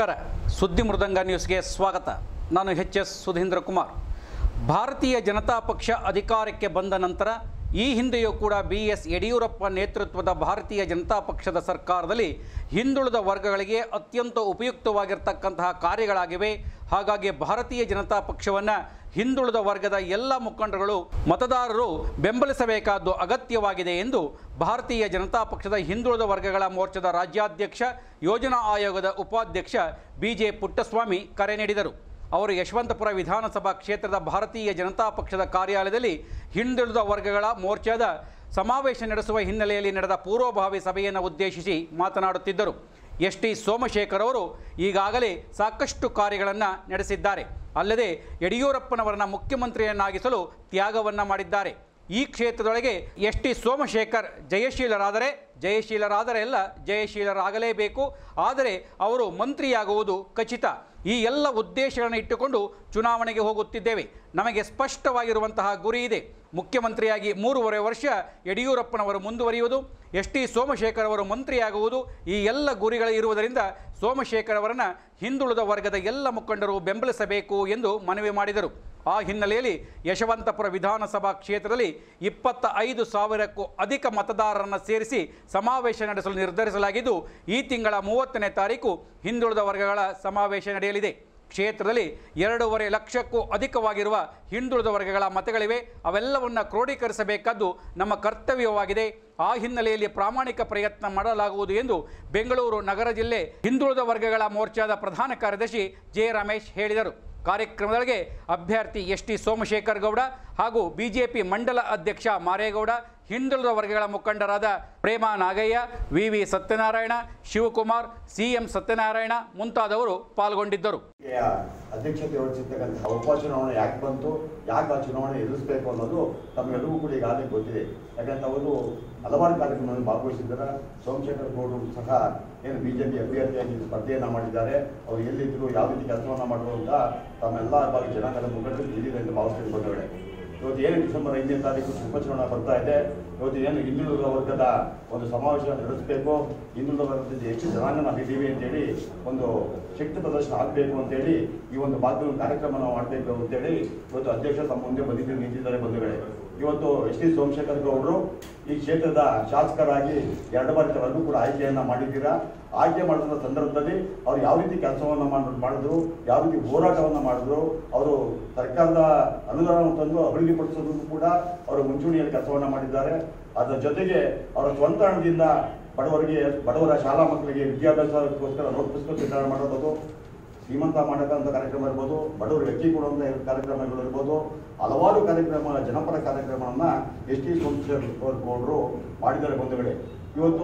ನಮಸ್ಕಾರ ಸುದ್ದಿ ಮೃದಂಗ ನ್ಯೂಸ್ಗೆ ಸ್ವಾಗತ ನಾನು ಎಚ್ ಎಸ್ ಸುಧೀಂದ್ರ ಕುಮಾರ್ ಭಾರತೀಯ ಜನತಾ ಪಕ್ಷ ಅಧಿಕಾರಕ್ಕೆ ಬಂದ ನಂತರ ಈ ಹಿಂದೆಯೂ ಕೂಡ ಬಿ ಎಸ್ ಯಡಿಯೂರಪ್ಪ ನೇತೃತ್ವದ ಭಾರತೀಯ ಜನತಾ ಪಕ್ಷದ ಸರ್ಕಾರದಲ್ಲಿ ಹಿಂದುಳಿದ ವರ್ಗಗಳಿಗೆ ಅತ್ಯಂತ ಉಪಯುಕ್ತವಾಗಿರ್ತಕ್ಕಂತಹ ಕಾರ್ಯಗಳಾಗಿವೆ ಹಾಗಾಗಿ ಭಾರತೀಯ ಜನತಾ ಪಕ್ಷವನ್ನು ಹಿಂದುಳಿದ ವರ್ಗದ ಎಲ್ಲ ಮುಖಂಡರುಗಳು ಮತದಾರರು ಬೆಂಬಲಿಸಬೇಕಾದ್ದು ಅಗತ್ಯವಾಗಿದೆ ಎಂದು ಭಾರತೀಯ ಜನತಾ ಪಕ್ಷದ ಹಿಂದುಳಿದ ವರ್ಗಗಳ ಮೋರ್ಚಾದ ರಾಜ್ಯಾಧ್ಯಕ್ಷ ಯೋಜನಾ ಆಯೋಗದ ಉಪಾಧ್ಯಕ್ಷ ಬಿ ಜೆ ಪುಟ್ಟಸ್ವಾಮಿ ಕರೆ ನೀಡಿದರು ಅವರು ಯಶವಂತಪುರ ವಿಧಾನಸಭಾ ಕ್ಷೇತ್ರದ ಭಾರತೀಯ ಜನತಾ ಪಕ್ಷದ ಕಾರ್ಯಾಲಯದಲ್ಲಿ ಹಿಂದುಳಿದ ವರ್ಗಗಳ ಮೋರ್ಚಾದ ಸಮಾವೇಶ ನಡೆಸುವ ಹಿನ್ನೆಲೆಯಲ್ಲಿ ನಡೆದ ಪೂರ್ವಭಾವಿ ಸಭೆಯನ್ನು ಉದ್ದೇಶಿಸಿ ಮಾತನಾಡುತ್ತಿದ್ದರು ಎಸ್ ಟಿ ಸೋಮಶೇಖರ್ ಅವರು ಈಗಾಗಲೇ ಸಾಕಷ್ಟು ಕಾರ್ಯಗಳನ್ನು ನಡೆಸಿದ್ದಾರೆ ಅಲ್ಲದೆ ಯಡಿಯೂರಪ್ಪನವರನ್ನ ಮುಖ್ಯಮಂತ್ರಿಯನ್ನಾಗಿಸಲು ತ್ಯಾಗವನ್ನು ಮಾಡಿದ್ದಾರೆ ಈ ಕ್ಷೇತ್ರದೊಳಗೆ ಎಸ್ ಟಿ ಸೋಮಶೇಖರ್ ಜಯಶೀಲರಾದರೆ ಜಯಶೀಲರಾದರೆ ಎಲ್ಲ ಜಯಶೀಲರಾಗಲೇಬೇಕು ಆದರೆ ಅವರು ಮಂತ್ರಿಯಾಗುವುದು ಖಚಿತ ಈ ಎಲ್ಲ ಉದ್ದೇಶಗಳನ್ನು ಇಟ್ಟುಕೊಂಡು ಚುನಾವಣೆಗೆ ಹೋಗುತ್ತಿದ್ದೇವೆ ನಮಗೆ ಸ್ಪಷ್ಟವಾಗಿರುವಂತಹ ಗುರಿ ಇದೆ ಮುಖ್ಯಮಂತ್ರಿಯಾಗಿ ಮೂರುವರೆ ವರ್ಷ ಯಡಿಯೂರಪ್ಪನವರು ಮುಂದುವರಿಯುವುದು ಎಸ್ ಟಿ ಸೋಮಶೇಖರ್ ಅವರು ಮಂತ್ರಿಯಾಗುವುದು ಈ ಎಲ್ಲ ಗುರಿಗಳು ಇರುವುದರಿಂದ ಸೋಮಶೇಖರ್ ಅವರನ್ನು ಹಿಂದುಳಿದ ವರ್ಗದ ಎಲ್ಲ ಮುಖಂಡರು ಬೆಂಬಲಿಸಬೇಕು ಎಂದು ಮನವಿ ಮಾಡಿದರು ಆ ಹಿನ್ನೆಲೆಯಲ್ಲಿ ಯಶವಂತಪುರ ವಿಧಾನಸಭಾ ಕ್ಷೇತ್ರದಲ್ಲಿ ಇಪ್ಪತ್ತ ಐದು ಸಾವಿರಕ್ಕೂ ಅಧಿಕ ಮತದಾರರನ್ನು ಸೇರಿಸಿ ಸಮಾವೇಶ ನಡೆಸಲು ನಿರ್ಧರಿಸಲಾಗಿದ್ದು ಈ ತಿಂಗಳ ಮೂವತ್ತನೇ ತಾರೀಕು ಹಿಂದುಳಿದ ವರ್ಗಗಳ ಸಮಾವೇಶ ನಡೆಯಲಿದೆ ಕ್ಷೇತ್ರದಲ್ಲಿ ಎರಡೂವರೆ ಲಕ್ಷಕ್ಕೂ ಅಧಿಕವಾಗಿರುವ ಹಿಂದುಳಿದ ವರ್ಗಗಳ ಮತಗಳಿವೆ ಅವೆಲ್ಲವನ್ನು ಕ್ರೋಢೀಕರಿಸಬೇಕಾದ್ದು ನಮ್ಮ ಕರ್ತವ್ಯವಾಗಿದೆ ಆ ಹಿನ್ನೆಲೆಯಲ್ಲಿ ಪ್ರಾಮಾಣಿಕ ಪ್ರಯತ್ನ ಮಾಡಲಾಗುವುದು ಎಂದು ಬೆಂಗಳೂರು ನಗರ ಜಿಲ್ಲೆ ಹಿಂದುಳಿದ ವರ್ಗಗಳ ಮೋರ್ಚಾದ ಪ್ರಧಾನ ಕಾರ್ಯದರ್ಶಿ ಜೆ ರಮೇಶ್ ಹೇಳಿದರು ಕಾರ್ಯಕ್ರಮದೊಳಗೆ ಅಭ್ಯರ್ಥಿ ಎಸ್ ಟಿ ಸೋಮಶೇಖರ್ ಗೌಡ ಹಾಗೂ ಬಿಜೆಪಿ ಮಂಡಲ ಅಧ್ಯಕ್ಷ ಮಾರೇಗೌಡ ಹಿಂದುಳಿದ ವರ್ಗಗಳ ಮುಖಂಡರಾದ Prema Nagaiah V V Satyanarayana Shivakumar CM Satyanarayana ಮುಂತಾದವರು ಪಾಲ್ಗೊಂಡಿದ್ದರು ಯ ಅಧ್ಯಕ್ಷತೆ ವಹಿಸಿರ್ತಕ್ಕಂಥ ಉಪಚುನಾವಣೆ ಯಾಕೆ ಬಂತು ಯಾಕೆ ಆ ಚುನಾವಣೆ ಎದುರಿಸಬೇಕು ಅನ್ನೋದು ತಮಗೆಲ್ಲರಿಗೂ ಕೂಡ ಈಗಾಗಲೇ ಗೊತ್ತಿದೆ ಯಾಕಂದ್ರೆ ಅವರು ಹಲವಾರು ಕಾರ್ಯಕ್ರಮಗಳಲ್ಲಿ ಭಾಗವಹಿಸಿದ್ದಾರೆ ಸೋಮಶೇಖರ್ ಗೌಡರು ಸಹ ಏನು ಬಿಜೆಪಿ ಅಭ್ಯರ್ಥಿಯಾಗಿ ಸ್ಪರ್ಧೆಯನ್ನ ಮಾಡಿದ್ದಾರೆ ಅವರು ಎಲ್ಲಿದ್ರು ಯಾವ ರೀತಿ ಕೆಲಸವನ್ನ ಮಾಡಬಹುದು ಅಂತ ತಮ್ಮೆಲ್ಲ ಭಾಗ ಜನಾಂಗದ ಮುಖಂಡರು ತಿಳಿದಿದೆ ಎಂದು ಭಾವಿಸ್ತೀನಿ ಬಂದವಳೆ ಇವತ್ತು ಏನು ಡಿಸೆಂಬರ್ ಐದನೇ ತಾರೀಕು ಉಪಚುನಾವಣೆ ಬರ್ತಾ ಇದೆ ಇವತ್ತು ಏನು ಹಿಂದುಳಿದ ವರ್ಗದ ಒಂದು ಸಮಾವೇಶ ನಡೆಸಬೇಕು ಹಿಂದುಳಿದ ವರ್ಗದಿಂದ ಹೆಚ್ಚು ಜನಾಂಗ ನಾವು ಇದ್ದೀವಿ ಅಂತೇಳಿ ಒಂದು ಶಕ್ತಿ ಪ್ರದರ್ಶನ ಆಗಬೇಕು ಅಂತೇಳಿ ಈ ಒಂದು ಭಾಗದ ಕಾರ್ಯಕ್ರಮ ನಾವು ಮಾಡಬೇಕು ಅಂತೇಳಿ ಇವತ್ತು ಅಧ್ಯಕ್ಷ ತಮ್ಮ ಮುಂದೆ ಬಂದಿದ್ದು ನಿಂತಿದ್ದಾರೆ ಬಂಧುಗಳೇ ಇವತ್ತು ಎಸ್ ಟಿ ಸೋಮಶೇಖರ್ ಗೌಡರು ಈ ಕ್ಷೇತ್ರದ ಶಾಸಕರಾಗಿ ಎರಡು ಬಾರಿ ತವರೆಗೂ ಕೂಡ ಆಯ್ಕೆಯನ್ನ ಮಾಡಿದ್ದೀರಾ ಆಯ್ಕೆ ಮಾಡಿದ ಸಂದರ್ಭದಲ್ಲಿ ಅವ್ರು ಯಾವ ರೀತಿ ಕೆಲಸವನ್ನ ಮಾಡ್- ಮಾಡಿದ್ರು ಯಾವ ರೀತಿ ಹೋರಾಟವನ್ನ ಮಾಡಿದ್ರು ಅವರು ಸರ್ಕಾರದ ಅನುದಾನವನ್ನು ತಂದು ಅಭಿವೃದ್ಧಿಪಡಿಸೋದಕ್ಕೂ ಕೂಡ ಅವರು ಮುಂಚೂಣಿಯಲ್ಲಿ ಕೆಲಸವನ್ನ ಮಾಡಿದ್ದಾರೆ ಅದರ ಜೊತೆಗೆ ಅವರ ಸ್ವಂತ ಹಣದಿಂದ ಬಡವರಿಗೆ ಬಡವರ ಶಾಲಾ ಮಕ್ಕಳಿಗೆ ವಿದ್ಯಾಭ್ಯಾಸಕ್ಕೋಸ್ಕರ ನೋಟ್ ಪುಸ್ತಕ ವಿತರಣೆ ಮಾಡೋದು ಶ್ರೀಮಂತ ಮಾಡಕ್ಕಂಥ ಕಾರ್ಯಕ್ರಮ ಇರ್ಬೋದು ಬಡವರಿಗೆ ಅಕ್ಕಿ ಕೊಡುವಂಥ ಕಾರ್ಯಕ್ರಮಗಳು ಇರ್ಬೋದು ಹಲವಾರು ಕಾರ್ಯಕ್ರಮ ಜನಪರ ಕಾರ್ಯಕ್ರಮವನ್ನ ಎಸ್ ಟಿ ಸೋಮಶೇಖರ್ ಗೌಡರು ಮಾಡಿದ್ದಾರೆ ಬಂಧುಗಳೇ ಇವತ್ತು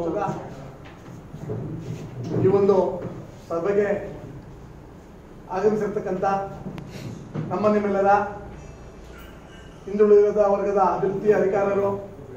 ಈ ಒಂದು ಸಭೆಗೆ ಆಗಮಿಸಿರ್ತಕ್ಕಂಥ ನಮ್ಮ ನಿಮ್ಮೆಲ್ಲರ ಹಿಂದುಳಿದ ವರ್ಗದ ಅಭಿವೃದ್ಧಿ ಅಧಿಕಾರರು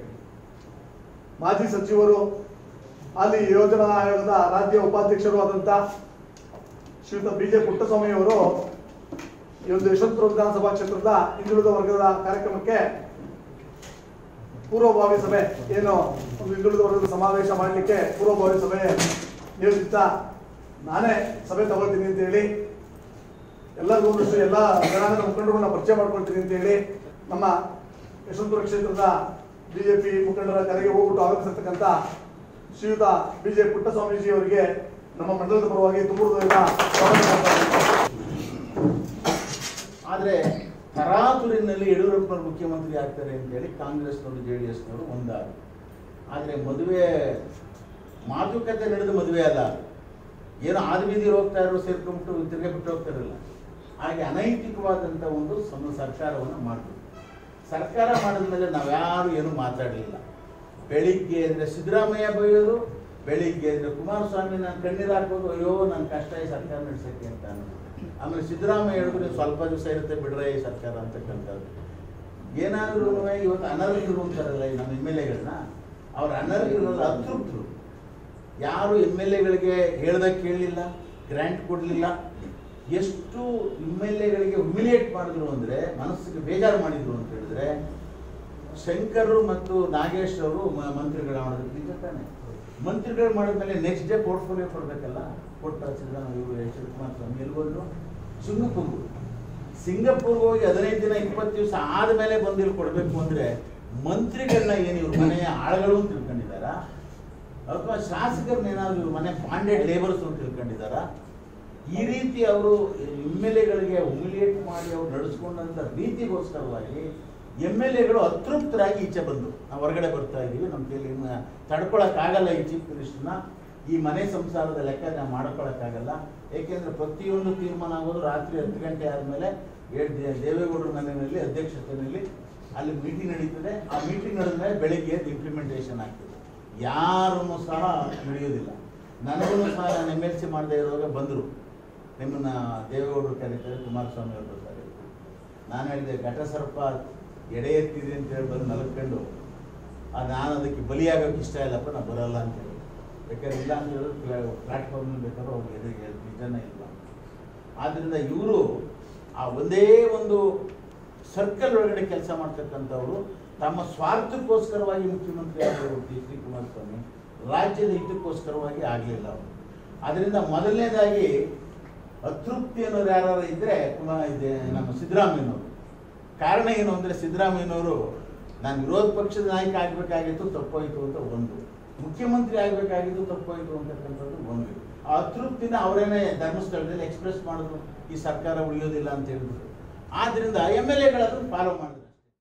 ಮಾಜಿ ಸಚಿವರು ಹಾಲಿ ಯೋಜನಾ ಆಯೋಗದ ರಾಜ್ಯ ಉಪಾಧ್ಯಕ್ಷರು ಆದಂಥ ಶ್ರೀಯುತ ಬಿ ಜೆ ಪುಟ್ಟಸ್ವಾಮಿ ಅವರು ಈ ಒಂದು ಯಶವಂತಪುರ ವಿಧಾನಸಭಾ ಕ್ಷೇತ್ರದ ಹಿಂದುಳಿದ ವರ್ಗದ ಕಾರ್ಯಕ್ರಮಕ್ಕೆ ಪೂರ್ವಭಾವಿ ಸಭೆ ಏನು ಒಂದು ಹಿಂದುಳಿದ ವರ್ಗದ ಸಮಾವೇಶ ಮಾಡಲಿಕ್ಕೆ ಪೂರ್ವಭಾವಿ ಸಭೆ ನಿಯೋಜಿತ ನಾನೇ ಸಭೆ ತಗೊಳ್ತೀನಿ ಅಂತ ಹೇಳಿ ಎಲ್ಲರಿಗೂ ಒಂದಷ್ಟು ಎಲ್ಲ ಜನಾಂಗದ ಮುಖಂಡರನ್ನ ಪರಿಚಯ ಮಾಡ್ಕೊಳ್ತೀನಿ ಅಂತ ಹೇಳಿ ನಮ್ಮ ಯಶವಂತಪುರ ಕ್ಷೇತ್ರದ ಬಿಜೆಪಿ ಮುಖಂಡರ ಕರೆಗೆ ಹೋಗ್ಬಿಟ್ಟು ಆಗಮಿಸಿರ್ತಕ್ಕಂಥ ಶ್ರೀಯುತ ಬಿ ಜೆ ಪುಟ್ಟಸ್ವಾಮೀಜಿ ಅವರಿಗೆ ನಮ್ಮ ಮಂಡಲದ ಪರವಾಗಿ ತುಂಬ ಹೃದಯದ ಸ್ವಾಗತ ಮಾಡ್ತಾ ಇದ್ದೀನಿ. ಆದರೆ ತರಾತುರಿನಲ್ಲಿ ಯಡಿಯೂರಪ್ಪನವರು ಮುಖ್ಯಮಂತ್ರಿ ಆಗ್ತಾರೆ ಅಂತೇಳಿ ಕಾಂಗ್ರೆಸ್ನವರು ಜೆ ಡಿ ಎಸ್ನವರು ಒಂದಾದರು ಆದರೆ ಮದುವೆ ಮಾತುಕತೆ ನಡೆದ ಮದುವೆ ಅಲ್ಲ ಅದು. ಏನೋ ಆದಿಬೀದಿಗೆ ಹೋಗ್ತಾ ಇರೋ ಸೇರ್ಕೊಂಡ್ಬಿಟ್ಟು ತಿರುಗಿ ಬಿಟ್ಟು ಹೋಗ್ತಾರಲ್ಲ ಹಾಗೆ ಅನೈತಿಕವಾದಂಥ ಒಂದು ಸಮ ಸರ್ಕಾರವನ್ನು ಮಾಡಿದ್ರು ಸರ್ಕಾರ ಮಾಡಿದ ಮೇಲೆ ನಾವ್ಯಾರು ಏನು ಮಾತಾಡಲಿಲ್ಲ ಬೆಳಿಗ್ಗೆ ಅಂದರೆ ಸಿದ್ದರಾಮಯ್ಯ ಬೈಯೋದು ಬೆಳಿಗ್ಗೆ ಅಂದರೆ ಕುಮಾರಸ್ವಾಮಿ ನಾನು ಕಣ್ಣೀರು ಹಾಕೋದು ಅಯ್ಯೋ ನನ್ನ ಕಷ್ಟ ಈ ಸರ್ಕಾರ ನಡೆಸೋಕ್ಕೆ ಅಂತ ಅನ್ನೋದು ಆಮೇಲೆ ಸಿದ್ದರಾಮಯ್ಯ ಹೇಳಿದ್ರು ನೀವು ಸ್ವಲ್ಪ ದಿವಸ ಇರುತ್ತೆ ಬಿಡ್ರೆ ಈ ಸರ್ಕಾರ ಅಂತಕ್ಕಂಥದ್ದು ಏನಾದರೂ ಇವತ್ತು ಅನರ್ಹರು ಅಂತಾರಲ್ಲ ಈ ನಮ್ಮ ಎಮ್ ಎಲ್ ಎಗಳನ್ನ ಅವ್ರ ಅನರ್ಹರಲ್ಲ ಅತೃಪ್ತರು ಯಾರು ಎಮ್ ಎಲ್ ಎಗಳಿಗೆ ಹೇಳ್ದ ಕೇಳಲಿಲ್ಲ ಗ್ರ್ಯಾಂಟ್ ಕೊಡಲಿಲ್ಲ ಎಷ್ಟು ಎಮ್ ಎಲ್ ಎಗಳಿಗೆ ಹುಮಿಲಿಯೇಟ್ ಮಾಡಿದ್ರು ಅಂದರೆ ಮನಸ್ಸಿಗೆ ಬೇಜಾರು ಮಾಡಿದ್ರು ಅಂತ ಹೇಳಿದ್ರೆ ಶಂಕರ್ ಮತ್ತು ನಾಗೇಶ್ ಅವರು ಮ- ಮಂತ್ರಿಗಳ ಮಾಡೋದಕ್ಕೆ ನಿಜ ತಾನೆ ಮಂತ್ರಿಗಳು ಮಾಡಿದ್ಮೇಲೆ ನೆಕ್ಸ್ಟ್ ಡೇ ಪೋರ್ಟ್ಫೋಲಿಯೋ ಕೊಡಬೇಕಲ್ಲ ಕೊಟ್ಟ ಸಿದ್ದರಾಮಯ್ಯ ಇವರು ಎಚ್ ಡಿ ಕುಮಾರಸ್ವಾಮಿ ಎಲ್ಲಿ ಹೋದ್ರು ಸಿಂಗಪುರ್ಗೆ ಸಿಂಗಪುರ್ಗೆ ಹೋಗಿ ಹದಿನೈದು ದಿನ ಇಪ್ಪತ್ತು ದಿವಸ ಆದಮೇಲೆ ಬಂದು ಇಲ್ಲಿ ಕೊಡಬೇಕು ಅಂದರೆ ಮಂತ್ರಿಗಳನ್ನ ಏನು ಇವ್ರ ಮನೆಯ ಆಳುಗಳು ಅಂತ ತಿಳ್ಕೊಂಡಿದ್ದಾರಾ ಅಥವಾ ಶಾಸಕರನ್ನ ಏನಾದ್ರು ಇವ್ರ ಮನೆ ಬಾಂಡೆಡ್ ಲೇಬರ್ಸ್ ಅಂತ ತಿಳ್ಕೊಂಡಿದ್ದಾರಾ ಈ ರೀತಿ ಅವರು ಎಮ್ ಎಲ್ ಎಗಳಿಗೆ ಹುಮಿಲಿಯೇಟ್ ಮಾಡಿ ಅವ್ರು ನಡೆಸ್ಕೊಂಡಂಥ ರೀತಿಗೋಸ್ಕರವಾಗಿ ಎಮ್ ಎಲ್ ಎಗಳು ಅತೃಪ್ತರಾಗಿ ಈಚೆ ಬಂದು ನಾವು ಹೊರಗಡೆ ಬರ್ತಾ ಇದ್ದೀವಿ ನಮ್ಮ ಕೈಲಿ ಇನ್ನು ತಡ್ಕೊಳಕ್ಕಾಗಲ್ಲ ಈ ಚೀಫ್ ಮಿನಿಸ್ಟರ್ನ ಈ ಮನೆ ಸಂಸಾರದ ಲೆಕ್ಕ ನಾವು ಮಾಡ್ಕೊಳಕ್ಕಾಗಲ್ಲ ಏಕೆಂದ್ರೆ ಪ್ರತಿಯೊಂದು ತೀರ್ಮಾನ ಆಗೋದು ರಾತ್ರಿ ಹತ್ತು ಗಂಟೆ ಆದಮೇಲೆ ದೇವೇಗೌಡರ ಮನೆಯಲ್ಲಿ ಅಧ್ಯಕ್ಷತೆಯಲ್ಲಿ ಅಲ್ಲಿ ಮೀಟಿಂಗ್ ನಡೀತದೆ ಆ ಮೀಟಿಂಗ್ ನಡೆದ್ಮೇಲೆ ಬೆಳಿಗ್ಗೆ ಇಂಪ್ಲಿಮೆಂಟೇಷನ್ ಆಗ್ತದೆ ಯಾರನ್ನು ಸಹ ನಡೆಯೋದಿಲ್ಲ ನನಗೂ ಸಹ ನಾನು ಎಮ್ ಎಲ್ ಸಿ ಮಾಡದೇ ಇರುವಾಗ ಬಂದರು ನಿಮ್ಮನ್ನ ದೇವೇಗೌಡರು ಕರೀತಾರೆ ಕುಮಾರಸ್ವಾಮಿ ಅವರು ಬರ್ತಾರೆ ನಾನು ಹೇಳಿದೆ ಘಟಸರ್ಪ ಎಡೆ ಎತ್ತಿದೆ ಅಂತ ಹೇಳಿ ಬಂದು ಮಲಗ್ಕೊಂಡು ಅದು ನಾನು ಅದಕ್ಕೆ ಬಲಿಯಾಗೋಕೆ ಇಷ್ಟ ಇಲ್ಲಪ್ಪ ನಾನು ಬರಲ್ಲ ಅಂತ ಹೇಳಿ ಬೇಕಾದ್ರೆ ಇಲ್ಲ ಅಂತ ಹೇಳಿದ್ರೆ ಪ್ಲಾಟ್ಫಾರ್ಮ್ ಬೇಕಾದ್ರೆ ಅವ್ರಿಗೆ ಎದುರಿಗೆ ನಿಜನೇ ಇಲ್ಲ ಆದ್ದರಿಂದ ಇವರು ಆ ಒಂದೇ ಒಂದು ಸರ್ಕಲ್ ಒಳಗಡೆ ಕೆಲಸ ಮಾಡ್ತಕ್ಕಂಥವ್ರು ತಮ್ಮ ಸ್ವಾರ್ಥಕ್ಕೋಸ್ಕರವಾಗಿ ಮುಖ್ಯಮಂತ್ರಿ ಆದರು ಡಿ ಶ್ರೀ ಕುಮಾರಸ್ವಾಮಿ ರಾಜ್ಯದ ಹಿತಕ್ಕೋಸ್ಕರವಾಗಿ ಆಗಲಿಲ್ಲ ಅವರು ಅದರಿಂದ ಮೊದಲನೇದಾಗಿ ಅತೃಪ್ತಿ ಅನ್ನೋರು ಯಾರು ಇದ್ದರೆ ಕುಮಾರ್ ಇದೆ ನಮ್ಮ ಸಿದ್ದರಾಮಯ್ಯನವರು ಕಾರಣ ಏನು ಅಂದರೆ ಸಿದ್ದರಾಮಯ್ಯನವರು ನಾನು ವಿರೋಧ ಪಕ್ಷದ ನಾಯಕ ಆಗಬೇಕಾಗಿತ್ತು ತಪ್ಪೋಯ್ತು ಅಂತ ಒಂದು ಮುಖ್ಯಮಂತ್ರಿ ಆಗಬೇಕಾಗಿದ್ದು ತಪ್ಪೋಯ್ತು ಅಂತಕ್ಕಂಥದ್ದು ಒಂದು ಆ ಅತೃಪ್ತಿನ ಅವರೇನೆ ಧರ್ಮಸ್ಥಳದಲ್ಲಿ ಎಕ್ಸ್ಪ್ರೆಸ್ ಮಾಡಿದ್ರು ಈ ಸರ್ಕಾರ ಉಳಿಯೋದಿಲ್ಲ ಅಂತ ಹೇಳಿದ್ರು ಆದ್ರಿಂದ ಎಮ್ ಎಲ್ ಎಗಳದನ್ನು ಫಾಲೋ ಮಾಡಿದ್ರು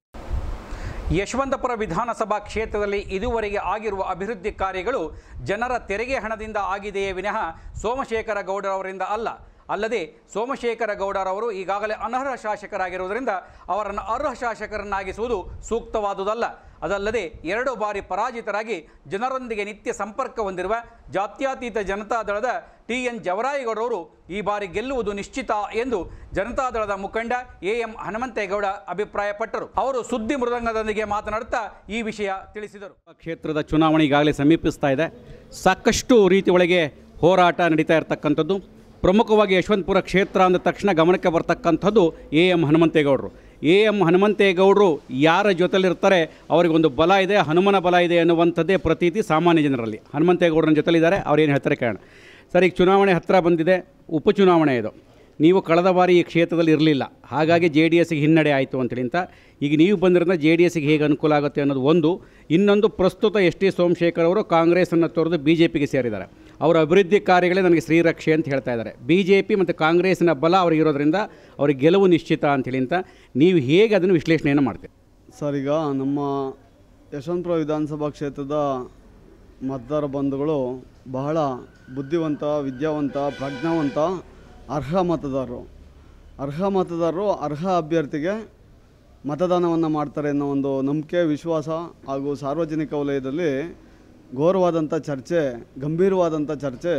ಯಶವಂತಪುರ ವಿಧಾನಸಭಾ ಕ್ಷೇತ್ರದಲ್ಲಿ ಇದುವರೆಗೆ ಆಗಿರುವ ಅಭಿವೃದ್ಧಿ ಕಾರ್ಯಗಳು ಜನರ ತೆರಿಗೆ ಹಣದಿಂದ ಆಗಿದೆಯೇ ವಿನಃ ಸೋಮಶೇಖರ ಗೌಡರವರಿಂದ ಅಲ್ಲ ಅಲ್ಲದೆ ಸೋಮಶೇಖರ ಗೌಡರವರು ಈಗಾಗಲೇ ಅನರ್ಹ ಶಾಸಕರಾಗಿರುವುದರಿಂದ ಅವರನ್ನು ಅರ್ಹ ಶಾಸಕರನ್ನಾಗಿಸುವುದು ಸೂಕ್ತವಾದುದಲ್ಲ ಅದಲ್ಲದೆ ಎರಡು ಬಾರಿ ಪರಾಜಿತರಾಗಿ ಜನರೊಂದಿಗೆ ನಿತ್ಯ ಸಂಪರ್ಕ ಹೊಂದಿರುವ ಜಾತ್ಯತೀತ ಜನತಾದಳದ ಟಿ ಎನ್ ಜವರಾಯಗೌಡರವರು ಈ ಬಾರಿ ಗೆಲ್ಲುವುದು ನಿಶ್ಚಿತ ಎಂದು ಜನತಾದಳದ ಮುಖಂಡ ಎ ಎಂ ಹನುಮಂತೇಗೌಡ ಅಭಿಪ್ರಾಯಪಟ್ಟರು ಅವರು ಸುದ್ದಿ ಮೃದಂಗದೊಂದಿಗೆ ಮಾತನಾಡುತ್ತಾ ಈ ವಿಷಯ ತಿಳಿಸಿದರು ಕ್ಷೇತ್ರದ ಚುನಾವಣೆ ಈಗಾಗಲೇ ಸಮೀಪಿಸ್ತಾ ಇದೆ ಸಾಕಷ್ಟು ರೀತಿ ಒಳಗೆ ಹೋರಾಟ ನಡೀತಾ ಇರತಕ್ಕಂಥದ್ದು ಪ್ರಮುಖವಾಗಿ ಯಶವಂತಪುರ ಕ್ಷೇತ್ರ ಅಂದ ತಕ್ಷಣ ಗಮನಕ್ಕೆ ಬರ್ತಕ್ಕಂಥದ್ದು A M Hanumanthegowda A M Hanumanthegowda ಯಾರ ಜೊತೆಲಿರ್ತಾರೆ ಅವರಿಗೊಂದು ಬಲ ಇದೆ ಹನುಮನ ಬಲ ಇದೆ ಅನ್ನುವಂಥದ್ದೇ ಪ್ರತೀತಿ ಸಾಮಾನ್ಯ ಜನರಲ್ಲಿ ಹನುಮಂತೇಗೌಡರನ್ನ ಜೊತೆಲಿದ್ದಾರೆ ಅವ್ರು ಏನು ಹೇಳ್ತಾರೆ ಕೇಳೋಣ ಸರ್ ಈಗ ಚುನಾವಣೆ ಹತ್ತಿರ ಬಂದಿದೆ ಉಪಚುನಾವಣೆ ಇದು ನೀವು ಕಳೆದ ಬಾರಿ ಈ ಕ್ಷೇತ್ರದಲ್ಲಿ ಇರಲಿಲ್ಲ ಹಾಗಾಗಿ ಜೆ ಡಿ ಎಸ್ಗೆ ಹಿನ್ನಡೆ ಆಯಿತು ಅಂತೇಳಿ ಅಂತ ಈಗ ನೀವು ಬಂದಿರೋದ್ರಿಂದ ಜೆ ಡಿ ಎಸ್ಗೆ ಹೇಗೆ ಅನುಕೂಲ ಆಗುತ್ತೆ ಅನ್ನೋದು ಒಂದು ಇನ್ನೊಂದು ಪ್ರಸ್ತುತ ಎಸ್ ಟಿ ಸೋಮಶೇಖರ್ ಅವರು ಕಾಂಗ್ರೆಸ್ಸನ್ನು ತೊರೆದು ಬಿ ಜೆ ಪಿಗೆ ಸೇರಿದ್ದಾರೆ ಅವರ ಅಭಿವೃದ್ಧಿ ಕಾರ್ಯಗಳೇ ನನಗೆ ಶ್ರೀರಕ್ಷೆ ಅಂತ ಹೇಳ್ತಾ ಇದ್ದಾರೆ ಬಿ ಜೆ ಪಿ ಮತ್ತು ಕಾಂಗ್ರೆಸ್ಸಿನ ಬಲ ಅವ್ರಿಗೆ ಇರೋದ್ರಿಂದ ಅವ್ರಿಗೆ ಗೆಲುವು ನಿಶ್ಚಿತ ಅಂತೇಳಿ ಅಂತ ನೀವು ಹೇಗೆ ಅದನ್ನು ವಿಶ್ಲೇಷಣೆಯನ್ನು ಮಾಡ್ತೀರಿ ಸರ್ ಈಗ ನಮ್ಮ ಯಶವಂತಪುರ ವಿಧಾನಸಭಾ ಕ್ಷೇತ್ರದ ಮತದಾರ ಬಂಧುಗಳು ಬಹಳ ಬುದ್ಧಿವಂತ ವಿದ್ಯಾವಂತ ಪ್ರಜ್ಞಾವಂತ ಅರ್ಹ ಮತದಾರರು ಅರ್ಹ ಮತದಾರರು ಅರ್ಹ ಅಭ್ಯರ್ಥಿಗೆ ಮತದಾನವನ್ನು ಮಾಡ್ತಾರೆ ಅನ್ನೋ ಒಂದು ನಂಬಿಕೆ ವಿಶ್ವಾಸ ಹಾಗೂ ಸಾರ್ವಜನಿಕ ವಲಯದಲ್ಲಿ ಘೋರವಾದಂಥ ಚರ್ಚೆ ಗಂಭೀರವಾದಂಥ ಚರ್ಚೆ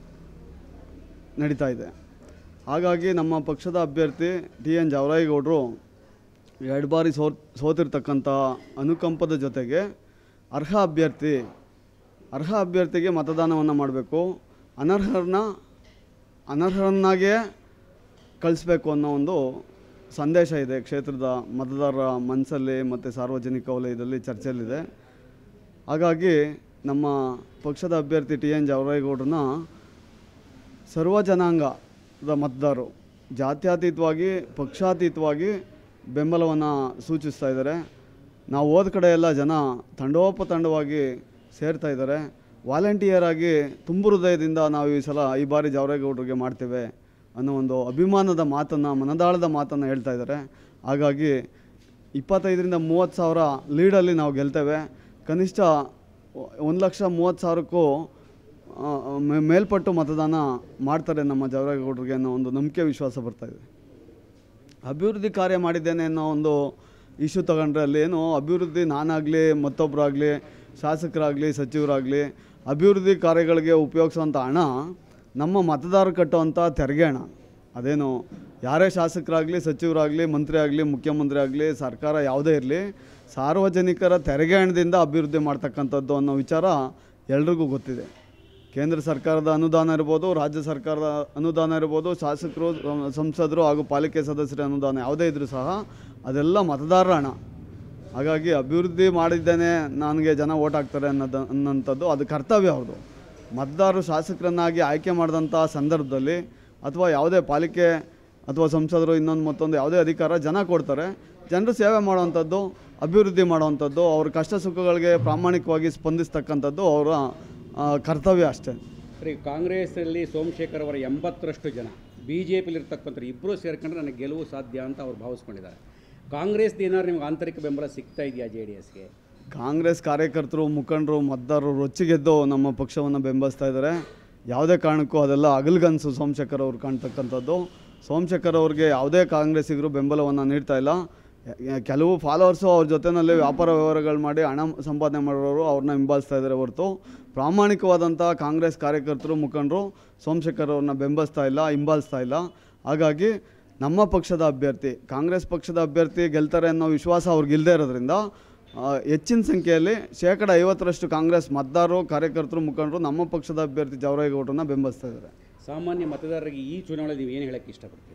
ನಡೀತಾ ಇದೆ ಹಾಗಾಗಿ ನಮ್ಮ ಪಕ್ಷದ ಅಭ್ಯರ್ಥಿ ಟಿ ಎನ್ ಜವರಾಯಗೌಡರು ಎರಡು ಬಾರಿ ಸೋ ಸೋತಿರ್ತಕ್ಕಂಥ ಅನುಕಂಪದ ಜೊತೆಗೆ ಅರ್ಹ ಅಭ್ಯರ್ಥಿ ಅರ್ಹ ಅಭ್ಯರ್ಥಿಗೆ ಮತದಾನವನ್ನು ಮಾಡಬೇಕು ಅನರ್ಹರನ್ನ ಅನರ್ಹರನ್ನಾಗೇ ಕಳಿಸ್ಬೇಕು ಅನ್ನೋ ಒಂದು ಸಂದೇಶ ಇದೆ ಕ್ಷೇತ್ರದ ಮತದಾರರ ಮನಸ್ಸಲ್ಲಿ ಮತ್ತು ಸಾರ್ವಜನಿಕ ವಲಯದಲ್ಲಿ ಚರ್ಚೆಯಲ್ಲಿದೆ ಹಾಗಾಗಿ ನಮ್ಮ ಪಕ್ಷದ ಅಭ್ಯರ್ಥಿ ಟಿ ಎನ್ ಜವರಾಯಗೌಡ್ರನ್ನ ಸರ್ವ ಜನಾಂಗದ ಮತದಾರರು ಜಾತ್ಯತೀತವಾಗಿ ಪಕ್ಷಾತೀತವಾಗಿ ಬೆಂಬಲವನ್ನು ಸೂಚಿಸ್ತಾ ಇದ್ದಾರೆ ನಾವು ಹೋದ ಕಡೆ ಎಲ್ಲ ಜನ ತಂಡೋಪತಂಡವಾಗಿ ಸೇರ್ತಾ ಇದ್ದಾರೆ ವಾಲಂಟಿಯರ್ ಆಗಿ ತುಂಬು ಹೃದಯದಿಂದ ನಾವು ಈ ಸಲ ಈ ಬಾರಿ ಜವರೇಗೌಡರಿಗೆ ಮಾಡ್ತೇವೆ ಅನ್ನೋ ಒಂದು ಅಭಿಮಾನದ ಮಾತನ್ನು ಮನದಾಳದ ಮಾತನ್ನು ಹೇಳ್ತಾ ಇದ್ದಾರೆ ಹಾಗಾಗಿ ಇಪ್ಪತ್ತೈದರಿಂದ ಮೂವತ್ತು ಸಾವಿರ ಲೀಡಲ್ಲಿ ನಾವು ಗೆಲ್ತೇವೆ ಕನಿಷ್ಠ ಒಂದು ಲಕ್ಷ ಮೂವತ್ತು ಸಾವಿರಕ್ಕೂ ಆ, ಮೇ- ಮೇಲ್ಪಟ್ಟು ಮತದಾನ ಮಾಡ್ತಾರೆ ನಮ್ಮ ಜವರೇಗೌಡರಿಗೆ ಅನ್ನೋ ಒಂದು ನಂಬಿಕೆ ವಿಶ್ವಾಸ ಬರ್ತಾ ಇದೆ ಅಭಿವೃದ್ಧಿ ಕಾರ್ಯ ಮಾಡಿದ್ದೇನೆ ಅನ್ನೋ ಒಂದು ಇಶ್ಯೂ ತಗೊಂಡ್ರೆ ಅಲ್ಲಿ ಏನು ಅಭಿವೃದ್ಧಿ ನಾನಾಗಲಿ ಮತ್ತೊಬ್ಬರಾಗಲಿ ಶಾಸಕರಾಗಲಿ ಸಚಿವರಾಗಲಿ ಅಭಿವೃದ್ಧಿ ಕಾರ್ಯಗಳಿಗೆ ಉಪಯೋಗಿಸುವಂಥ ಹಣ ನಮ್ಮ ಮತದಾರರು ಕಟ್ಟುವಂಥ ತೆರಿಗೆ ಹಣ ಅದೇನು ಯಾರೇ ಶಾಸಕರಾಗಲಿ ಸಚಿವರಾಗಲಿ ಮಂತ್ರಿ ಆಗಲಿ ಮುಖ್ಯಮಂತ್ರಿ ಆಗಲಿ ಸರ್ಕಾರ ಯಾವುದೇ ಇರಲಿ ಸಾರ್ವಜನಿಕರ ತೆರಿಗೆ ಹಣದಿಂದ ಅಭಿವೃದ್ಧಿ ಮಾಡ್ತಕ್ಕಂಥದ್ದು ಅನ್ನೋ ವಿಚಾರ ಎಲ್ರಿಗೂ ಗೊತ್ತಿದೆ ಕೇಂದ್ರ ಸರ್ಕಾರದ ಅನುದಾನ ಇರ್ಬೋದು ರಾಜ್ಯ ಸರ್ಕಾರದ ಅನುದಾನ ಇರ್ಬೋದು ಶಾಸಕರು ಸಂ- ಸಂಸದರು ಹಾಗೂ ಪಾಲಿಕೆ ಸದಸ್ಯರ ಅನುದಾನ ಯಾವುದೇ ಇದ್ರೂ ಸಹ ಅದೆಲ್ಲ ಮತದಾರರ ಹಣ ಹಾಗಾಗಿ ಅಭಿವೃದ್ಧಿ ಮಾಡಿದ್ದೇನೆ ನನಗೆ ಜನ ಓಟ್ ಹಾಕ್ತಾರೆ ಅನ್ನೋದು ಅನ್ನೋಂಥದ್ದು ಅದು ಕರ್ತವ್ಯ ಅವ್ರದ್ದು ಮತದಾರರು ಶಾಸಕರನ್ನಾಗಿ ಆಯ್ಕೆ ಮಾಡಿದಂಥ ಸಂದರ್ಭದಲ್ಲಿ ಅಥವಾ ಯಾವುದೇ ಪಾಲಿಕೆ ಅಥವಾ ಸಂಸದರು ಇನ್ನೊಂದು ಮತ್ತೊಂದು ಯಾವುದೇ ಅಧಿಕಾರ ಜನ ಕೊಡ್ತಾರೆ ಜನರು ಸೇವೆ ಮಾಡುವಂಥದ್ದು ಅಭಿವೃದ್ಧಿ ಮಾಡುವಂಥದ್ದು ಅವ್ರ ಕಷ್ಟ ಸುಖಗಳಿಗೆ ಪ್ರಾಮಾಣಿಕವಾಗಿ ಸ್ಪಂದಿಸ್ತಕ್ಕಂಥದ್ದು ಅವರ ಆ, ಕರ್ತವ್ಯ ಅಷ್ಟೇ ಸರಿ ಕಾಂಗ್ರೆಸ್ಸಲ್ಲಿ ಸೋಮಶೇಖರ್ ಅವರ ಎಂಬತ್ತರಷ್ಟು ಜನ ಬಿ ಜೆ ಪಿಲಿರ್ತಕ್ಕಂಥ ಇಬ್ಬರು ಸೇರ್ಕೊಂಡ್ರೆ ನನಗೆ ಗೆಲುವು ಸಾಧ್ಯ ಅಂತ ಅವ್ರು ಭಾವಿಸ್ಕೊಂಡಿದ್ದಾರೆ ಕಾಂಗ್ರೆಸ್ದು ಏನಾದ್ರು ನಿಮ್ಗೆ ಆಂತರಿಕ ಬೆಂಬಲ ಸಿಗ್ತಾ ಇದೆಯಾ ಜೆ ಡಿ ಎಸ್ಗೆ ಕಾಂಗ್ರೆಸ್ ಕಾರ್ಯಕರ್ತರು ಮುಖಂಡರು ಮತದಾರರು ರೊಚ್ಚಿಗೆದ್ದು ನಮ್ಮ ಪಕ್ಷವನ್ನು ಬೆಂಬಲಿಸ್ತಾ ಇದ್ದಾರೆ ಯಾವುದೇ ಕಾರಣಕ್ಕೂ ಅದೆಲ್ಲ ಅಗಲ್ಗನ್ಸು ಸೋಮಶೇಖರ್ ಅವ್ರು ಕಾಣ್ತಕ್ಕಂಥದ್ದು ಸೋಮಶೇಖರ್ ಅವ್ರಿಗೆ ಯಾವುದೇ ಕಾಂಗ್ರೆಸ್ಸಿಗರು ಬೆಂಬಲವನ್ನು ನೀಡ್ತಾ ಇಲ್ಲ ಯ- ಯ- ಕೆಲವು ಫಾಲೋವರ್ಸು ಅವ್ರ ಜೊತೆನಲ್ಲಿ ವ್ಯಾಪಾರ ವ್ಯವಹಾರಗಳು ಮಾಡಿ ಹಣ ಸಂಪಾದನೆ ಮಾಡೋರು ಅವ್ರನ್ನ ಹಿಂಬಾಲಿಸ್ತಾ ಇದ್ದಾರೆ ಹೊರತು ಪ್ರಾಮಾಣಿಕವಾದಂಥ ಕಾಂಗ್ರೆಸ್ ಕಾರ್ಯಕರ್ತರು ಮುಖಂಡರು ಸೋಮಶೇಖರ್ ಅವ್ರನ್ನ ಬೆಂಬಲಿಸ್ತಾ ಇಲ್ಲ ಹಿಂಬಾಲಿಸ್ತಾ ಇಲ್ಲ ಹಾಗಾಗಿ ನಮ್ಮ ಪಕ್ಷದ ಅಭ್ಯರ್ಥಿ ಕಾಂಗ್ರೆಸ್ ಪಕ್ಷದ ಅಭ್ಯರ್ಥಿ ಗೆಲ್ತಾರೆ ಅನ್ನೋ ವಿಶ್ವಾಸ ಅವ್ರಿಗೆ ಇಲ್ಲದೆ ಇರೋದ್ರಿಂದ ಆ, ಹೆಚ್ಚಿನ ಸಂಖ್ಯೆಯಲ್ಲಿ ಶೇಕಡ ಐವತ್ತರಷ್ಟು ಕಾಂಗ್ರೆಸ್ ಮತದಾರರು ಕಾರ್ಯಕರ್ತರು ಮುಖಂಡರು ನಮ್ಮ ಪಕ್ಷದ ಅಭ್ಯರ್ಥಿ ಜವರಾಯಗೌಡರನ್ನ ಬೆಂಬಲಿಸ್ತಾ ಇದ್ದಾರೆ ಸಾಮಾನ್ಯ ಮತದಾರರಿಗೆ ಈ ಚುನಾವಣೆ ನೀವು ಏನು ಹೇಳಕ್ಕೆ ಇಷ್ಟಪಡ್ತೀರಿ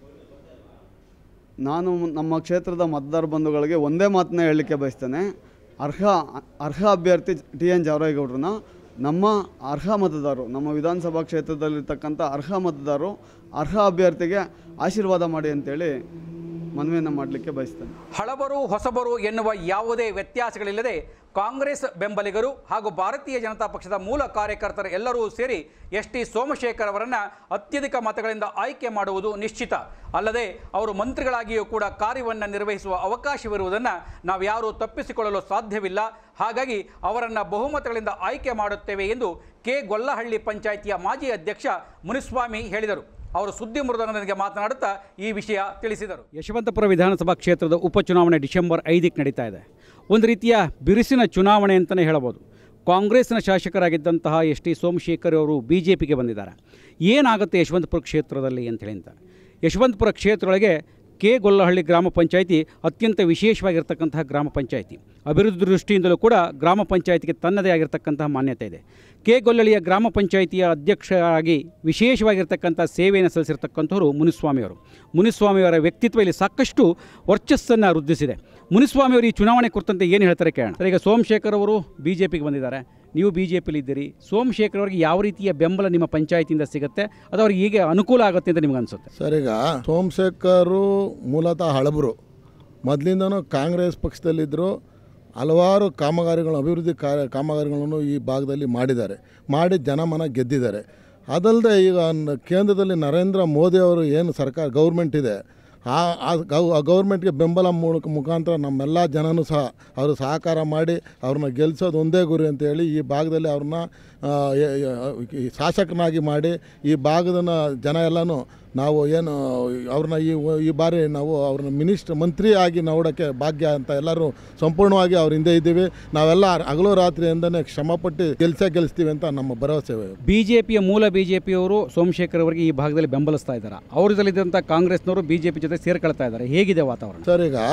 ನಾನು ನಮ್ಮ ಕ್ಷೇತ್ರದ ಮತದಾರ ಬಂಧುಗಳಿಗೆ ಒಂದೇ ಮಾತನ್ನ ಹೇಳಲಿಕ್ಕೆ ಬಯಸ್ತೇನೆ ಅರ್ಹ ಅರ್ಹ ಅಭ್ಯರ್ಥಿ ಟಿ ಎನ್ ಜವರಾಯಗೌಡ್ರನ್ನ ನಮ್ಮ ಅರ್ಹ ಮತದಾರರು ನಮ್ಮ ವಿಧಾನಸಭಾ ಕ್ಷೇತ್ರದಲ್ಲಿರ್ತಕ್ಕಂಥ ಅರ್ಹ ಮತದಾರರು ಅರ್ಹ ಅಭ್ಯರ್ಥಿಗೆ ಆಶೀರ್ವಾದ ಮಾಡಿ ಅಂತೇಳಿ ಮನವಿಯನ್ನು ಮಾಡಲಿಕ್ಕೆ ಬಯಸ್ತೇನೆ ಹಳಬರು ಹೊಸಬರು ಎನ್ನುವ ಯಾವುದೇ ವ್ಯತ್ಯಾಸಗಳಿಲ್ಲದೆ ಕಾಂಗ್ರೆಸ್ ಬೆಂಬಲಿಗರು ಹಾಗೂ ಭಾರತೀಯ ಜನತಾ ಪಕ್ಷದ ಮೂಲ ಕಾರ್ಯಕರ್ತರು ಎಲ್ಲರೂ ಸೇರಿ ಎಸ್ ಟಿ ಸೋಮಶೇಖರ್ ಅವರನ್ನು ಅತ್ಯಧಿಕ ಮತಗಳಿಂದ ಆಯ್ಕೆ ಮಾಡುವುದು ನಿಶ್ಚಿತ ಅಲ್ಲದೆ ಅವರು ಮಂತ್ರಿಗಳಾಗಿಯೂ ಕೂಡ ಕಾರ್ಯವನ್ನು ನಿರ್ವಹಿಸುವ ಅವಕಾಶವಿರುವುದನ್ನು ನಾವು ಯಾರೂ ತಪ್ಪಿಸಿಕೊಳ್ಳಲು ಸಾಧ್ಯವಿಲ್ಲ ಹಾಗಾಗಿ ಅವರನ್ನು ಬಹುಮತಗಳಿಂದ ಆಯ್ಕೆ ಮಾಡುತ್ತೇವೆ ಎಂದು ಕೆ ಗೊಲ್ಲಹಳ್ಳಿ ಪಂಚಾಯಿತಿಯ ಮಾಜಿ ಅಧ್ಯಕ್ಷ ಮುನಿಸ್ವಾಮಿ ಹೇಳಿದರು ಅವರು ಸುದ್ದಿ ಮೃದಂಗದೊಂದಿಗೆ ಮಾತನಾಡುತ್ತಾ ಈ ವಿಷಯ ತಿಳಿಸಿದರು ಯಶವಂತಪುರ ವಿಧಾನಸಭಾ ಕ್ಷೇತ್ರದ ಉಪಚುನಾವಣೆ ಡಿಸೆಂಬರ್ ಐದಕ್ಕೆ ನಡೀತಾ ಇದೆ ಒಂದು ರೀತಿಯ ಬಿರುಸಿನ ಚುನಾವಣೆ ಅಂತಲೇ ಹೇಳಬಹುದು ಕಾಂಗ್ರೆಸ್ನ ಶಾಸಕರಾಗಿದ್ದಂತಹ ಎಸ್ ಟಿ ಸೋಮಶೇಖರ್ ಅವರು ಬಿ ಜೆ ಪಿಗೆ ಬಂದಿದ್ದಾರೆ ಏನಾಗುತ್ತೆ ಯಶವಂತಪುರ ಕ್ಷೇತ್ರದಲ್ಲಿ ಅಂತ ಹೇಳಿ ಅಂತ ಯಶವಂತಪುರ ಕ್ಷೇತ್ರದೊಳಗೆ ಕೆ ಗೊಲ್ಲಹಳ್ಳಿ ಗ್ರಾಮ ಪಂಚಾಯಿತಿ ಅತ್ಯಂತ ವಿಶೇಷವಾಗಿರ್ತಕ್ಕಂತಹ ಗ್ರಾಮ ಪಂಚಾಯಿತಿ ಅಭಿವೃದ್ಧಿ ದೃಷ್ಟಿಯಿಂದಲೂ ಕೂಡ ಗ್ರಾಮ ಪಂಚಾಯಿತಿಗೆ ತನ್ನದೇ ಆಗಿರ್ತಕ್ಕಂತಹ ಮಾನ್ಯತೆ ಇದೆ ಕೆ ಗೊಲ್ಲಹಳ್ಳಿಯ ಗ್ರಾಮ ಪಂಚಾಯಿತಿಯ ಅಧ್ಯಕ್ಷರಾಗಿ ವಿಶೇಷವಾಗಿರ್ತಕ್ಕಂಥ ಸೇವೆಯನ್ನು ಸಲ್ಲಿಸಿರ್ತಕ್ಕಂಥವರು ಮುನಿಸ್ವಾಮಿಯವರು ಮುನಿಸ್ವಾಮಿಯವರ ವ್ಯಕ್ತಿತ್ವ ಇಲ್ಲಿ ಸಾಕಷ್ಟು ವರ್ಚಸ್ಸನ್ನು ವೃದ್ಧಿಸಿದೆ ಮುನಿಸ್ವಾಮಿಯವರು ಈ ಚುನಾವಣೆ ಕುರಿತಂತೆ ಏನು ಹೇಳ್ತಾರೆ ಕೇಳೋಣ ಸರ್, ಈಗ ಸೋಮಶೇಖರ್ ಅವರು ಬಿ ಜೆ ಪಿಗೆ ಬಂದಿದ್ದಾರೆ ನೀವು ಬಿ ಜೆ ಪಿಲಿ ಇದ್ದೀರಿ ಸೋಮಶೇಖರ್ ಅವರಿಗೆ ಯಾವ ರೀತಿಯ ಬೆಂಬಲ ನಿಮ್ಮ ಪಂಚಾಯತಿಯಿಂದ ಸಿಗುತ್ತೆ ಅದು ಅವ್ರಿಗೆ ಹೇಗೆ ಅನುಕೂಲ ಆಗುತ್ತೆ ಅಂತ ನಿಮ್ಗೆ ಅನಿಸುತ್ತೆ ಸರ್ ಈಗ ಸೋಮಶೇಖರು ಮೂಲತಃ ಹಳಬರು ಮೊದಲಿಂದನೂ ಕಾಂಗ್ರೆಸ್ ಪಕ್ಷದಲ್ಲಿದ್ದರು ಹಲವಾರು ಕಾಮಗಾರಿಗಳು ಅಭಿವೃದ್ಧಿ ಕಾರ್ಯ ಕಾಮಗಾರಿಗಳನ್ನು ಈ ಭಾಗದಲ್ಲಿ ಮಾಡಿದ್ದಾರೆ ಮಾಡಿ ಜನಮನ ಗೆದ್ದಿದ್ದಾರೆ ಅದಲ್ಲದೆ ಈಗ ನ- ಕೇಂದ್ರದಲ್ಲಿ ನರೇಂದ್ರ ಮೋದಿ ಅವರು ಏನು ಸರ್ಕಾರ ಗೌರ್ಮೆಂಟ್ ಇದೆ ಆ ಆ ಗೌ- ಆ ಗೌರ್ಮೆಂಟ್ಗೆ ಬೆಂಬಲ ಮೂಲಕ ಮುಖಾಂತರ ನಮ್ಮೆಲ್ಲ ಜನನೂ ಸಹ ಅವರು ಸಹಕಾರ ಮಾಡಿ ಅವ್ರನ್ನ ಗೆಲ್ಲಿಸೋದು ಒಂದೇ ಗುರಿ ಅಂತೇಳಿ ಈ ಭಾಗದಲ್ಲಿ ಅವ್ರನ್ನ ಆ, ಯ- ಯ- ಈ ಶಾಸಕನಾಗಿ ಮಾಡಿ ಈ ಭಾಗದ ಜನ ಎಲ್ಲನೂ ನಾವು ಏನು ಅವ್ರನ್ನ ಈ ಈ ಬಾರಿ ನಾವು ಅವ್ರನ್ನ ಮಿನಿಸ್ಟರ್ ಮಂತ್ರಿ ಆಗಿ ನೋಡೋಕ್ಕೆ ಭಾಗ್ಯ ಅಂತ ಎಲ್ಲರೂ ಸಂಪೂರ್ಣವಾಗಿ ಅವ್ರ ಹಿಂದೆ ಇದ್ದೀವಿ ನಾವೆಲ್ಲ ಹಗಲು ರಾತ್ರಿಯಿಂದನೇ ಶ್ರಮಪಟ್ಟು ಗೆಲ್ಸೇ ಗೆಲ್ಲಿಸ್ತೀವಿ ಅಂತ ನಮ್ಮ ಭರವಸೆ ಬಿ ಜೆ ಪಿಯ ಮೂಲ ಬಿ ಜೆ ಪಿಯವರು ಸೋಮಶೇಖರ್ ಅವರಿಗೆ ಈ ಭಾಗದಲ್ಲಿ ಬೆಂಬಲಿಸ್ತಾ ಇದ್ದಾರೆ ಅವರದಲ್ಲಿದ್ದಂಥ ಕಾಂಗ್ರೆಸ್ನವರು ಬಿ ಜೆ ಪಿ ಜೊತೆ ಸೇರ್ಕೊಳ್ತಾ ಇದ್ದಾರೆ ಹೇಗಿದೆ ವಾತಾವರಣ ಸರ್ ಈಗ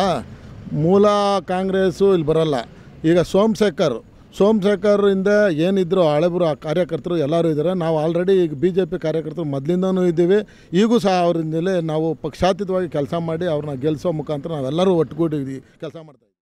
ಮೂಲ ಕಾಂಗ್ರೆಸ್ಸು ಇಲ್ಲಿ ಬರಲ್ಲ ಈಗ ಸೋಮಶೇಖರ್ ಸೋಮಶೇಖರ್ ಇಂದ ಏನಿದ್ರು ಹಳೆಬರು ಆ ಕಾರ್ಯಕರ್ತರು ಎಲ್ಲರೂ ಇದ್ದಾರೆ ನಾವು ಆಲ್ರೆಡಿ ಈಗ ಬಿ ಜೆ ಪಿ ಕಾರ್ಯಕರ್ತರು ಮೊದಲಿಂದನೂ ಇದ್ದೀವಿ ಈಗೂ ಸಹ ಅವರಿಂದಲೇ ನಾವು ಪಕ್ಷಾತೀತವಾಗಿ ಕೆಲಸ ಮಾಡಿ ಅವ್ರನ್ನ ಗೆಲ್ಲಿಸೋ ಮುಖಾಂತರ ನಾವೆಲ್ಲರೂ ಒಟ್ಟುಗೂಡಿ ಕೆಲಸ ಮಾಡ್ತಾ ಇದ್ದೀವಿ